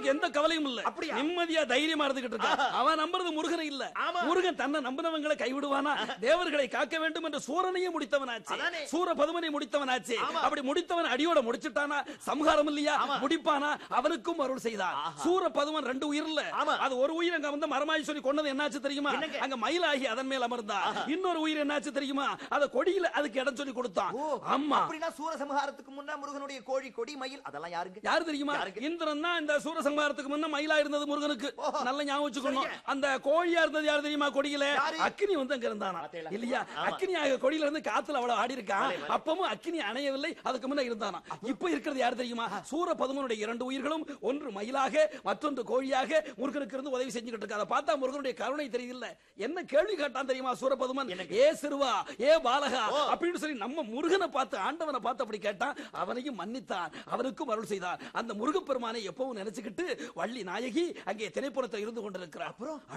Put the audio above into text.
அவனுக்கு எந்த கவலையும் இல்ல அப்படியா? நிம்மதியா தைரியமா இருந்துகிட்டு இருக்கான் அவன் நம்புறது முருகனை இல்ல ஆமா. முருகன் தன்னை நம்பினவங்களை கைவிடுவானா தேவர்களை காக்க வேண்டும் என்ற சூரனையே முடித்தவனாச்சு அதானே. சூர பதுமனை முடித்தவனாச்சு ஆமா. அப்படி முடித்தவன் அடியோட முடிச்சிட்டானா சம்ஹாரம் இல்லையா முடிப்பானா அவனுக்கும் அருள் செய்தான் சூர பதுமன் ரெண்டு உயிர் இல்ல ஆமா. அது ஒரு உயிர் அங்க வந்து மரமாய் சொல்லி கொண்டது என்னாச்சு தெரியுமா என்னங்க? அங்க மயிலாகி அதன் மேல் அமர்ந்தா இன்னொரு உயிர் என்னாச்சு தெரியுமா அத கொடியில அதுக்கு இடம் சொல்லி கொடுத்தான் ஓ ஆமா அப்படின்னா சூரசம்ஹாரத்துக்கு முன்னா முருகனுடைய கோழி கொடி மயில் அதெல்லாம் யாருங்க யாரு தெரியுமா யாருக்கு? இந்திரன் தான் இந்த சூரசம்ஹாரத்துக்கு முன்ன மயிலா இருந்தது முருகனுக்கு ஓஹோ. நல்ல ஞாபகம் வச்சுக்கணும் சரிங்க. அந்த கோழியா இருந்தது யாரு தெரியுமா கொடியில யாரு? அக்கினி வந்து அங்க இருந்தானா பாத்தீங்களா? இல்லையா ஆமா. அக்கினி ஆக கொடியில இருந்து காத்துல அவ்வளவு ஆடி இருக்கான் மலை, மலை. அப்பவும் அக்கினி அணையவில்லை அதுக்கு முன்ன இருந்தானா இப்ப இருக்கிறது யாரு தெரியுமா சூர பதுமனுடைய இரண்டு உயிர்களும் ஒன்று மயிலாக மற்றொன்று கோழியாக முருகனுக்கு இருந்து உதவி செஞ்சுக்கிட்டு இருக்கு அதை பார்த்தா முருகனுடைய கருணை தெரியல என்ன கேள்வி கேட்டான் தெரியுமா சூரபதுமன் ஏ சிறுவா ஏ பாலகா அப்படின்னு சொல்லி நம்ம முருகனை பார்த்து ஆண்டவனை பார்த்து அப்படி கேட்டான் அவனையும் மன்னித்தான் அவனுக்கும் அருள் செய்தான் அந்த முருகப்பெருமானை எப்பவும் நினைச்சுக்கிட்டு வள்ளி நாயகி அங்கே திரைப்புறத்தில் இருந்து கொண்டிருக்கிறார் அப்புறம்?